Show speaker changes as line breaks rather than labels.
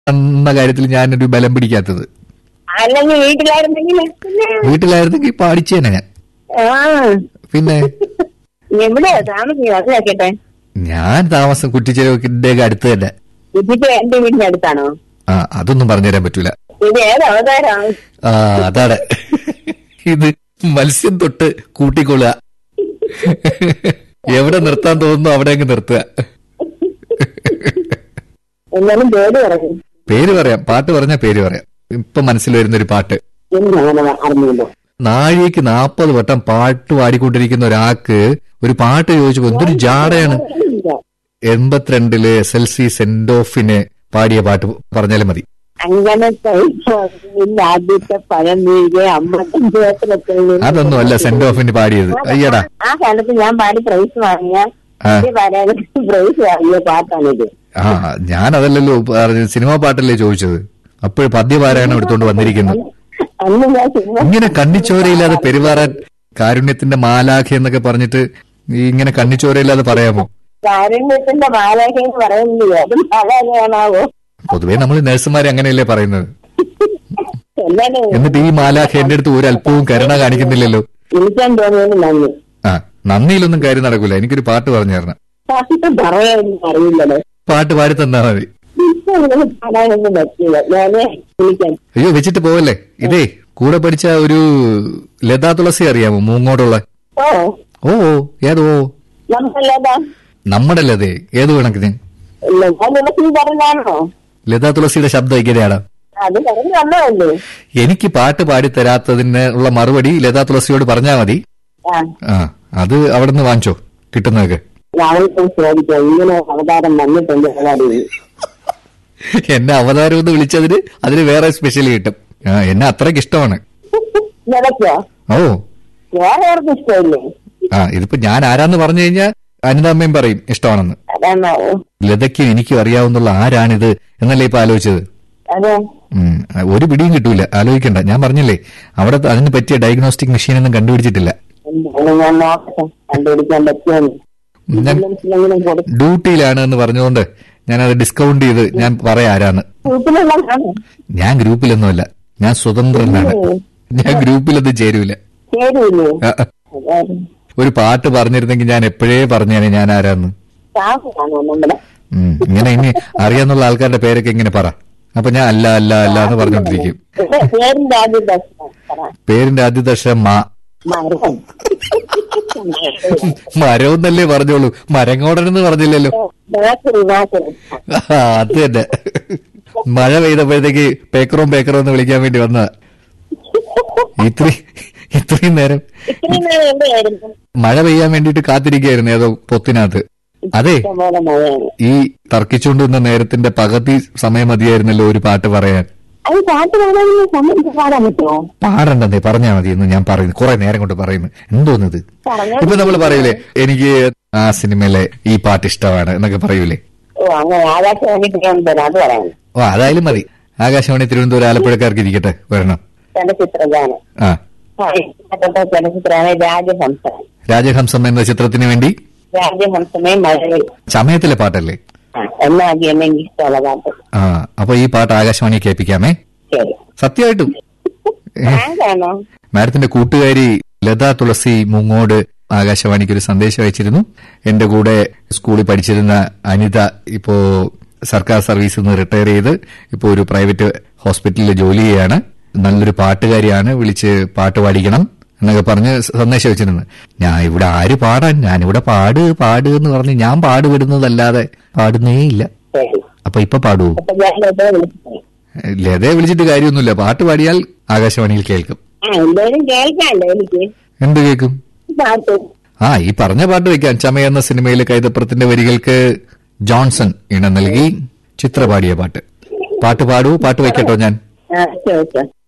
എന്ന കാര്യത്തിൽ ഞാനൊരു ബലം പിടിക്കാത്തത്
അല്ലെങ്കിൽ വീട്ടിലായിരുന്നെങ്കിൽ പിന്നെ
വീട്ടിലായിരുന്നെങ്കിൽ പാടിച്ചേനെ ഞാൻ
ആ
പിന്നെ
എവിടെയാ താമസിക്കുന്നത് അത് കേക്കട്ടെ
ഞാൻ താമസം കുറ്റിച്ചെരുവിന്റെ അടുത്ത് തന്നെ
ഇതിപ്പോ എന്റെ വീടിന്റെ അടുത്താണോ
ആ അതൊന്നും പറഞ്ഞുതരാൻ പറ്റൂല
ഇത് ഏത് അവതാരമാണ്
ആ അതാണ് ഇത് മത്സ്യം തൊട്ട് കൂട്ടിക്കൊള്ളുക എവിടെ നിർത്താൻ തോന്നുന്നു അവിടെ അങ്ങ് നിർത്തുക
എന്നാലും പേര് പറഞ്ഞു
പേര് പറയാം പാട്ട് പറഞ്ഞ പേര് പറയാം ഇപ്പൊ മനസ്സിൽ വരുന്ന ഒരു പാട്ട്
എന്നങ്ങനെ അറിഞ്ഞില്ല
നാഴികക്ക് നാൽപ്പത് വട്ടം പാട്ട് പാടിക്കൊണ്ടിരിക്കുന്ന ഒരാൾക്ക് ഒരു പാട്ട് ചോദിച്ചു എന്തൊരു ജാടയാണ് എൺപത്തിരണ്ടില് എസ് എൽ സി സെന്റ് ഓഫിന് പാടിയ പാട്ട് പറഞ്ഞാലും മതി
അങ്ങനെ ഇന്ന് ആദ്യത്തെ പഴം വീഴുക അമ്പത്തഞ്ച് വയസ്സിലൊക്കെ
അതൊന്നും അല്ല സെന്റ് ഓഫിന് പാടിയത് അയ്യടാ
ആ കാലത്ത് ഞാൻ പാടി പ്രൈസ് വാങ്ങിയ
ആ.
എന്റെ പാരായണത്തിൽ പ്രൈസ് വാങ്ങിയ പാട്ടാണിത്
ആ ഞാൻ അതല്ലല്ലോ പറഞ്ഞത് സിനിമാ പാട്ടല്ലേ ചോദിച്ചത് അപ്പോൾ പദ്യപാരായണം എടുത്തോണ്ട് വന്നിരിക്കുന്നു
അന്ന് ഞാൻ സിനിമ
ഇങ്ങനെ കണ്ണിച്ചോരയില്ലാതെ പെരുമാറാൻ കാരുണ്യത്തിന്റെ മാലാഖ എന്നൊക്കെ പറഞ്ഞിട്ട് ഈ ഇങ്ങനെ കണ്ണിച്ചോരയില്ലാതെ പറയാമോ
കാരുണ്യത്തിന്റെ മാലാഖ എന്ന് പറയുന്നില്ല അത് മാലാഖയാണാവോ
പൊതുവേ നമ്മൾ നഴ്സുമാരെ അങ്ങനെയല്ലേ പറയുന്നത്
എല്ലാരും
എന്നിട്ട് ഈ മാലാഖ എന്റെ അടുത്ത് ഒരു അല്പവും കരുണ കാണിക്കുന്നില്ലല്ലോ
വിളിക്കാൻ തോന്നിയത് നന്ദി
ആ നന്ദിയിലൊന്നും കാര്യം നടക്കൂല എനിക്കൊരു പാട്ട് പറഞ്ഞു തരണം
പാട്ട് പറയാനൊന്നും അറിയില്ലല്ലോ
പാട്ട് പാടി തന്നാ മതി
ഇപ്പൊ അങ്ങനെ പാടാനൊന്നും പറ്റില്ല ഞാന് വിളിക്കാം
അയ്യോ വെച്ചിട്ട് പോവല്ലേ ഇതേ കൂടെ പഠിച്ച ഒരു ലതാ തുളസി അറിയാമോ മൂങ്ങോടുള്ള
ഓ
ഓ ഓ ഏതോ
നമ്മളല്ലാതാ
നമ്മുടെ ലതേ ഏത് കണക്കിന്
ഞാൻ ദിവസം പറഞ്ഞാണോ
ലതാ തുളസിയുടെ ശബ്ദം ഇങ്ങനെയാണ്
അത് പറഞ്ഞു വന്നതല്ലേ
എനിക്ക് പാട്ട് പാടി തരാത്തതിന് ഉള്ള മറുപടി ലതാ തുളസിയോട് പറഞ്ഞാ മതി
ആ
ആ അത് അവിടെ നിന്ന് വാങ്ങിച്ചോ കിട്ടുന്നതൊക്കെ
ഞാനിപ്പോ ചോദിക്കാം ഇങ്ങനെ അവതാരം വന്നിട്ടുണ്ട് അവതാരം
എന്നെ അവതാരം എന്ന് വിളിച്ചതിന് അതിന് വേറെ സ്പെഷ്യൽ കിട്ടും ആ, എന്നെ അത്രയ്ക്ക് ഇഷ്ടമാണ്
നിലയ്ക്കോ
ഓ
വേറെ ആർക്കും ഇഷ്ടമില്ലേ
ആ ഇതിപ്പോ ഞാൻ ആരാന്ന് പറഞ്ഞു കഴിഞ്ഞാൽ അനിതാമ്മയും പറയും ഇഷ്ടമാണെന്ന്
അതാണോ
ലതയ്ക്കും എനിക്കും അറിയാവുന്നുള്ള ആരാണിത് എന്നല്ലേ ഇപ്പൊ ആലോചിച്ചത്
അതെ
ഉം, ഒരു പിടിയും കിട്ടൂല ആലോചിക്കണ്ട ഞാൻ പറഞ്ഞില്ലേ അവിടെ അതിന് പറ്റിയ ഡയഗ്നോസ്റ്റിക് മെഷീൻ ഒന്നും കണ്ടുപിടിച്ചിട്ടില്ല
എന്താണ് ഞാൻ നോക്കട്ടെ കണ്ടുപിടിക്കാൻ പറ്റുമെന്ന്
ഞാൻ
ഇല്ലെങ്കിലും കൊടുത്തു
ഡ്യൂട്ടിയിലാണ് എന്ന് പറഞ്ഞുകൊണ്ട് ഞാൻ അത് ഡിസ്കൗണ്ട് ചെയ്ത് ഞാൻ പറയാം ആരാന്ന്
വീട്ടിലുള്ള കാണും
ഞാൻ ഗ്രൂപ്പിലൊന്നുമല്ല ഞാൻ സ്വതന്ത്രനാണ് ഞാൻ ഗ്രൂപ്പിലൊന്നും ചേരൂല
ശരിയില്ലേ
ആ, ആ.
അതായത്
ഒരു പാട്ട് പറഞ്ഞിരുന്നെങ്കിൽ ഞാൻ എപ്പോഴേ പറഞ്ഞേനെ ഞാൻ ആരാന്ന്
സ്റ്റാഫ് കാണുമോ നമ്മുടെ
ഉം, ഇങ്ങനെ ഇനി അറിയാന്നുള്ള ആൾക്കാരുടെ പേരൊക്കെ ഇങ്ങനെ പറ അപ്പൊ ഞാൻ അല്ല അല്ല അല്ല എന്ന് പറഞ്ഞോണ്ടിരിക്കും
ഇത് പേരിന്റെ ആദ്യ ദർശനം പറ
പേരിന്റെ ആദ്യത്തെ അക്ഷരം മാ
മരം
മരം എന്നല്ലേ പറഞ്ഞോളൂ മരങ്ങോടനെന്ന് പറഞ്ഞില്ലല്ലോ
നാക്കുറി നാക്കുറി
ആ, അത് തന്നെ മഴ പെയ്തപ്പോഴത്തേക്ക് പേക്കറോം പേക്കറോ എന്ന് വിളിക്കാൻ വേണ്ടി വന്ന ഇത്രയും ഇത്രയും നേരം
ഇത്രയും നേരം എവിടെയായിരുന്നു
മഴ പെയ്യാൻ വേണ്ടിയിട്ട് കാത്തിരിക്കുകയായിരുന്നു ഏതോ പൊത്തിനകത്ത് അതെ
ഇഷ്ടംപോലെ മഴയാണ്
ഈ തർക്കിച്ചുകൊണ്ട് നിന്ന നേരത്തിന്റെ പകുതി സമയം മതിയായിരുന്നല്ലോ ഒരു പാട്ട് പറയാൻ
അത് പാട്ട് പാടാനുള്ള സമയത്ത് പാടാൻ പറ്റുമോ
പാടണ്ടെന്നേ പറഞ്ഞാ മതി എന്ന് ഞാൻ പറയുന്നു കുറെ നേരം കൊണ്ട് പറയുന്നു എന്തോന്നത്
പറഞ്ഞാ
ഇപ്പൊ നമ്മൾ പറയൂലേ എനിക്ക് ആ സിനിമയിലെ ഈ പാട്ട് ഇഷ്ടമാണ് എന്നൊക്കെ പറയൂലേ
ഓ അങ്ങനെ ആകാശവാണി തിരുവനന്തപുരം അത് പറയാൻ
ഓ അതായാലും മതി ആകാശവാണി തിരുവനന്തപുരം ആലപ്പുഴക്കാർക്ക് ഇരിക്കട്ടെ വരണം
ചലച്ചിത്രഗാനം
ആ
ഇഷ്ടപ്പെട്ട ചലച്ചിത്രമാണ് രാജഹംസം
രാജഹംസം എന്ന ചിത്രത്തിന് വേണ്ടി
രാജഹംസമേ മഴവിൽ
ചമയത്തിലെ പാട്ടല്ലേ
ആ, എന്നാദ്യം എനിക്ക് ഇഷ്ടമുള്ള പാട്ട്
ആ അപ്പൊ ഈ പാട്ട് ആകാശവാണി കേൾപ്പിക്കാമേ
ശരി
സത്യമായിട്ടും
ബാങ്കാണോ
മാഡത്തിന്റെ കൂട്ടുകാരി ലതാ തുളസി മുങ്ങോട് ആകാശവാണിക്ക് ഒരു സന്ദേശം അയച്ചിരുന്നു എന്റെ കൂടെ സ്കൂളിൽ പഠിച്ചിരുന്ന അനിത ഇപ്പോ സർക്കാർ സർവീസിൽ നിന്ന് റിട്ടയർ ചെയ്ത് ഇപ്പോ ഒരു പ്രൈവറ്റ് ഹോസ്പിറ്റലിൽ ജോലി ചെയ്യാണ് നല്ലൊരു പാട്ടുകാരിയാണ് വിളിച്ച് പാട്ട് പാടിക്കണം എന്നൊക്കെ പറഞ്ഞ് സന്ദേശം വെച്ചിരുന്നു ഞാൻ ഇവിടെ ആര് പാടാൻ ഞാനിവിടെ പാട് പാട് എന്ന് പറഞ്ഞ് ഞാൻ പാടുപെടുന്നതല്ലാതെ പാടുന്നേ ഇല്ല
ശരി
അപ്പൊ ഇപ്പൊ പാടുവോ
അപ്പൊ ഞാൻ ലതയെ വിളിച്ചു
ലതയെ വിളിച്ചിട്ട് കാര്യമൊന്നുമില്ല പാട്ട് പാടിയാൽ ആകാശവാണിയിൽ കേൾക്കും
ആ എന്തായാലും കേൾക്കാണ്ടോ എനിക്ക്
എന്ത് കേൾക്കും
പാട്ട്
ആ ഈ പറഞ്ഞ പാട്ട് വെക്കാം ചമയ എന്ന സിനിമയിലെ കൈതപ്പുറത്തിന്റെ വരികൾക്ക് ജോൺസൺ ഇണം നൽകി ചിത്ര പാടിയ പാട്ട് പാട്ട് പാടൂ പാട്ട് വെക്കട്ടോ ഞാൻ
ആ ചോദിച്ചോ